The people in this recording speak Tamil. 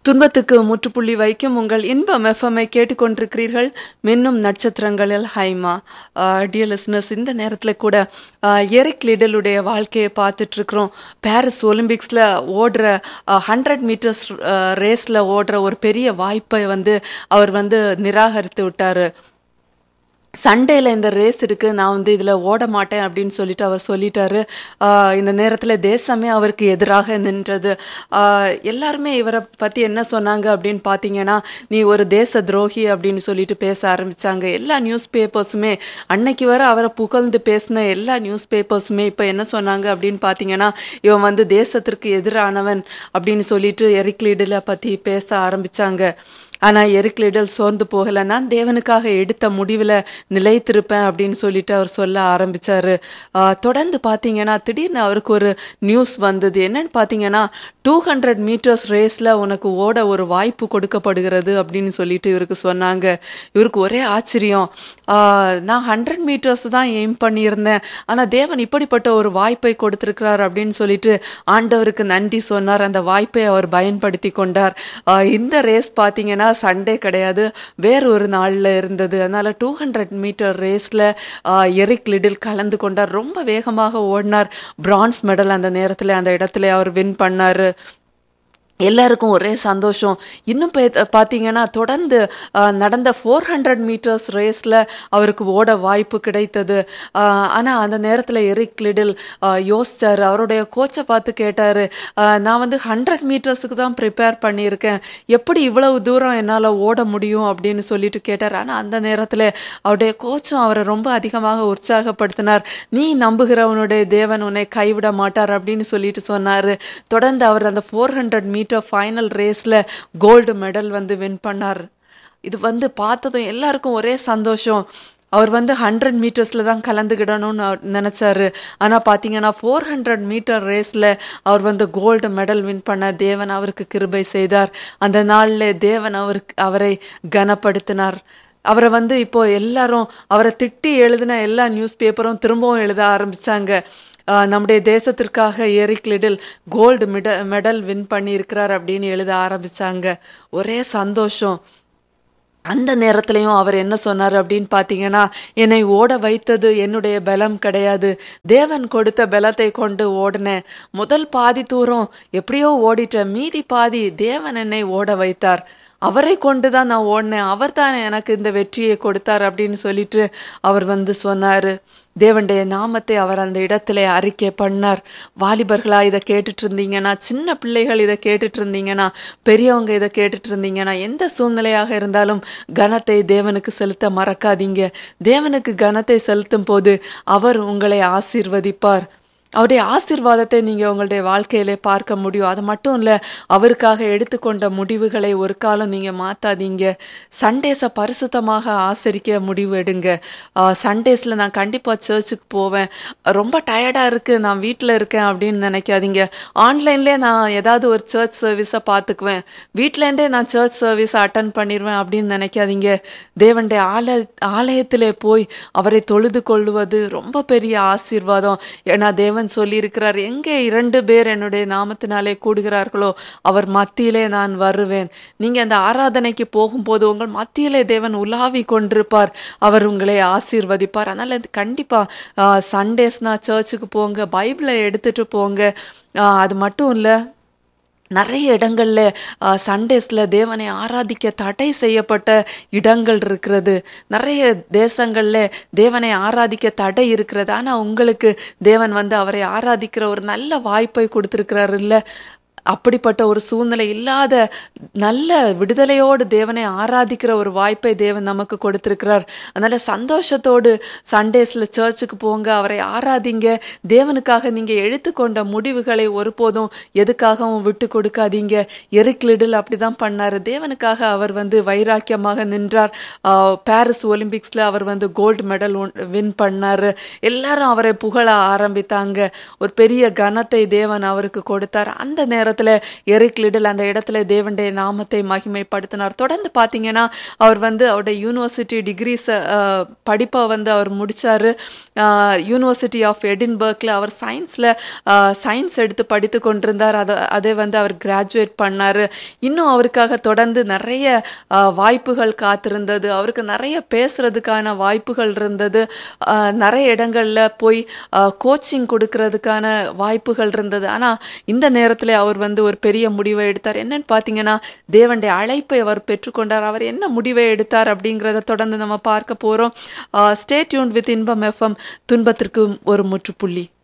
துன்பத்துக்கு முற்றுப்புள்ளி வைக்கும் உங்கள் இன்பம் எஃப்எம்ஐ கேட்டுக்கொண்டிருக்கிறீர்கள் மின்னும் நட்சத்திரங்களில் ஹைமா டியர் லிஸ்னஸ் இந்த நேரத்தில் கூட எரிக் லிடலுடைய வாழ்க்கையை பார்த்துட்டு இருக்கிறோம் பாரிஸ் ஒலிம்பிக்ஸில் ஓடுற ஹண்ட்ரட் மீட்டர்ஸ் ரேஸில் ஓடுற ஒரு பெரிய வாய்ப்பை வந்து அவர் வந்து நிராகரித்து விட்டார் சண்டேல இந்த ரேஸ் இருக்கு நான் வந்து இதில் ஓட மாட்டேன் அப்படின்னு சொல்லிட்டு அவர் சொல்லிட்டாரு ஆஹ் இந்த நேரத்தில் தேசமே அவருக்கு எதிராக நின்றது ஆஹ் எல்லாருமே இவரை பற்றி என்ன சொன்னாங்க அப்படின்னு பார்த்தீங்கன்னா நீ ஒரு தேச துரோகி அப்படின்னு சொல்லிட்டு பேச ஆரம்பிச்சாங்க எல்லா நியூஸ் பேப்பர்ஸுமே அன்னைக்கு வர அவரை புகழ்ந்து பேசின எல்லா நியூஸ் பேப்பர்ஸுமே இப்போ என்ன சொன்னாங்க அப்படின்னு பார்த்தீங்கன்னா இவன் வந்து தேசத்திற்கு எதிரானவன் அப்படின்னு சொல்லிட்டு எரிக் லீடில் பற்றி பேச ஆரம்பிச்சாங்க ஆனால் எரிக் லிடல் சோர்ந்து போகலை நான் தேவனுக்காக எடுத்த முடிவில் நிலைத்திருப்பேன் அப்படின்னு சொல்லிட்டு அவர் சொல்ல ஆரம்பித்தார் தொடர்ந்து பார்த்தீங்கன்னா திடீர்னு அவருக்கு ஒரு நியூஸ் வந்தது என்னன்னு பார்த்தீங்கன்னா டூ ஹண்ட்ரட் மீட்டர்ஸ் ரேஸில் உனக்கு ஓட ஒரு வாய்ப்பு கொடுக்கப்படுகிறது அப்படின்னு சொல்லிட்டு இவருக்கு சொன்னாங்க இவருக்கு ஒரே ஆச்சரியம் நான் ஹண்ட்ரட் மீட்டர்ஸ் தான் எய்ம் பண்ணியிருந்தேன் ஆனால் தேவன் இப்படிப்பட்ட ஒரு வாய்ப்பை கொடுத்துருக்கிறார் அப்படின்னு சொல்லிட்டு ஆண்டவருக்கு நன்றி சொன்னார் அந்த வாய்ப்பை அவர் பயன்படுத்தி கொண்டார் இந்த ரேஸ் பார்த்தீங்கன்னா சண்டே கிடையாது வேறு ஒரு நாளில் இருந்தது அதனால் டூ ஹண்ட்ரட் மீட்டர் ரேஸில் எரிக் லிடில் கலந்து கொண்டார் ரொம்ப வேகமாக ஓடினார் பிரான்ஸ் மெடல் அந்த நேரத்தில் அந்த இடத்துல அவர் வின் பண்ணார் எல்லாருக்கும் ஒரே சந்தோஷம் இன்னும் பார்த்தீங்கன்னா தொடர்ந்து நடந்த ஃபோர் ஹண்ட்ரட் மீட்டர்ஸ் ரேஸில் அவருக்கு ஓட வாய்ப்பு கிடைத்தது ஆனால் அந்த நேரத்தில் எரிக் லிடில் யோசிச்சார் அவருடைய கோச்சை பார்த்து கேட்டார் நான் வந்து ஹண்ட்ரட் மீட்டர்ஸுக்கு தான் ப்ரிப்பேர் பண்ணியிருக்கேன் எப்படி இவ்வளவு தூரம் என்னால் ஓட முடியும் அப்படின்னு சொல்லிட்டு கேட்டார் ஆனால் அந்த நேரத்தில் அவருடைய கோச்சும் அவரை ரொம்ப அதிகமாக உற்சாகப்படுத்தினார் நீ நம்புகிறவனுடைய தேவன் உன்னை கைவிட மாட்டார் அப்படின்னு சொல்லிட்டு சொன்னார் தொடர்ந்து அவர் அந்த four hundred metre metre final ரேஸில் கோல்டு மெடல் வந்து வின் பண்ணார் இது வந்து பார்த்ததும் எல்லாருக்கும் ஒரே சந்தோஷம் அவர் வந்து ஹண்ட்ரட் மீட்டர்ஸில் தான் கலந்துக்கிடணும்னு நினச்சாரு ஆனால் பார்த்தீங்கன்னா ஃபோர் ஹண்ட்ரட் மீட்டர் ரேஸில் அவர் வந்து கோல்டு மெடல் வின் பண்ண தேவன் அவருக்கு கிருபை செய்தார் அந்த நாளில் தேவன் அவருக்கு அவரை கனப்படுத்தினார் அவரை வந்து இப்போ எல்லாரும் அவரை திட்டி எழுதின எல்லா நியூஸ் பேப்பரும் திரும்பவும் எழுத ஆரம்பித்தாங்க நம்முடைய தேசத்திற்காக எரிக் லிடில் கோல்டு மெட மெடல் வின் பண்ணியிருக்கிறார் அப்படின்னு எழுத ஆரம்பித்தாங்க ஒரே சந்தோஷம் அந்த நேரத்துலையும் அவர் என்ன சொன்னார் அப்படின்னு பார்த்தீங்கன்னா என்னை ஓட வைத்தது என்னுடைய பலம் கிடையாது தேவன் கொடுத்த பலத்தை கொண்டு ஓடினேன் முதல் பாதி தூரம் எப்படியோ ஓடிட்டேன் மீதி பாதி தேவன் என்னை ஓட வைத்தார் அவரை கொண்டு தான் நான் ஓடினேன் அவர் தான் எனக்கு இந்த வெற்றியை கொடுத்தார் அப்படின்னு சொல்லிட்டு அவர் வந்து சொன்னார் தேவனுடைய நாமத்தை அவர் அந்த இடத்துல அறிக்கை பண்ணார் வாலிபர்களா இதை கேட்டுட்டு இருந்தீங்கன்னா சின்ன பிள்ளைகள் இதை கேட்டுட்டு இருந்தீங்கன்னா பெரியவங்க இதை கேட்டுட்டு இருந்தீங்கன்னா எந்த சூழ்நிலையாக இருந்தாலும் கனத்தை தேவனுக்கு செலுத்த மறக்காதீங்க தேவனுக்கு கனத்தை செலுத்தும் போது அவர் உங்களை ஆசீர்வதிப்பார் அவருடைய ஆசிர்வாதத்தை நீங்கள் உங்களுடைய வாழ்க்கையிலே பார்க்க முடியும் அது மட்டும் இல்லை அவருக்காக எடுத்துக்கொண்ட முடிவுகளை ஒரு காலம் நீங்கள் மாற்றாதீங்க சண்டேஸை பரிசுத்தமாக ஆசரிக்க முடிவு எடுங்க சண்டேஸில் நான் கண்டிப்பாக சர்ச்சுக்கு போவேன் ரொம்ப டயர்டாக இருக்குது நான் வீட்டில் இருக்கேன் அப்படின்னு நினைக்காதீங்க ஆன்லைன்லேயே நான் ஏதாவது ஒரு சர்ச் சர்வீஸை பார்த்துக்குவேன் வீட்டிலேருந்தே நான் சர்ச் சர்வீஸை அட்டன் பண்ணிடுவேன் அப்படின்னு நினைக்காதீங்க தேவனுடைய ஆலய ஆலயத்திலே போய் அவரை தொழுது கொள்வது ரொம்ப பெரிய ஆசீர்வாதம் ஏன்னா தேவன் சொல்லியிருக்கிறார் எங்கே இரண்டு பேர் என்னுடைய நாமத்தினாலே கூடுகிறார்களோ அவர் மத்தியிலே நான் வருவேன் நீங்கள் அந்த ஆராதனைக்கு போகும்போது உங்கள் மத்தியிலே தேவன் உலாவி கொண்டிருப்பார் அவர் உங்களை ஆசீர்வதிப்பார் அதனால் கண்டிப்பாக சண்டேஸ்னா சர்ச்சுக்கு போங்க பைபிளை எடுத்துகிட்டு போங்க அது மட்டும் இல்லை நிறைய இடங்களில் சண்டேஸில் தேவனை ஆராதிக்க தடை செய்யப்பட்ட இடங்கள் இருக்கிறது நிறைய தேசங்களில் தேவனை ஆராதிக்க தடை இருக்கிறது ஆனால் உங்களுக்கு தேவன் வந்து அவரை ஆராதிக்கிற ஒரு நல்ல வாய்ப்பை கொடுத்துருக்கிறாரு இல்லை அப்படிப்பட்ட ஒரு சூழ்நிலை இல்லாத நல்ல விடுதலையோடு தேவனை ஆராதிக்கிற ஒரு வாய்ப்பை தேவன் நமக்கு கொடுத்திருக்கிறார் அதனால சந்தோஷத்தோடு சண்டேஸில் சர்ச்சுக்கு போங்க அவரை ஆராதிங்க தேவனுக்காக நீங்கள் எடுத்துக்கொண்ட முடிவுகளை ஒருபோதும் எதுக்காகவும் விட்டு கொடுக்காதீங்க எரிக் லிடில் அப்படி தான் பண்ணார் தேவனுக்காக அவர் வந்து வைராக்கியமாக நின்றார் பாரிஸ் ஒலிம்பிக்ஸில் அவர் வந்து கோல்டு மெடல் வின் பண்ணார் எல்லாரும் அவரை புகழ ஆரம்பித்தாங்க ஒரு பெரிய கனத்தை தேவன் அவருக்கு கொடுத்தார் அந்த நேரத்தில் நேரத்தில் எரிக் லிடில் அந்த இடத்துல தேவனுடைய நாமத்தை மகிமைப்படுத்தினார் தொடர்ந்து பார்த்தீங்கன்னா அவர் வந்து அவருடைய யூனிவர்சிட்டி டிகிரிஸ் படிப்பை வந்து அவர் முடிச்சாரு யூனிவர்சிட்டி ஆஃப் எடின்பர்க்கில் அவர் சயின்ஸில் சயின்ஸ் எடுத்து படித்து கொண்டிருந்தார் அதை அதை வந்து அவர் கிராஜுவேட் பண்ணார் இன்னும் அவருக்காக தொடர்ந்து நிறைய ஆஹ், வாய்ப்புகள் காத்திருந்தது அவருக்கு நிறைய பேசுறதுக்கான வாய்ப்புகள் இருந்தது ஆஹ், நிறைய இடங்கள்ல போய் கோச்சிங் கொடுக்கறதுக்கான வாய்ப்புகள் இருந்தது ஆனால் இந்த நேரத்தில் அவர் வந்து ஒரு பெரிய முடிவை எடுத்தார் என்னன்னு பார்த்தீங்கன்னா தேவனுடைய அழைப்பை அவர் பெற்றுக்கொண்டார் அவர் என்ன முடிவை எடுத்தார் அப்படிங்கிறத தொடர்ந்து நம்ம பார்க்க போகிறோம் stay tuned with Inbam FM துன்பத்திற்கு ஒரு முற்றுப்புள்ளி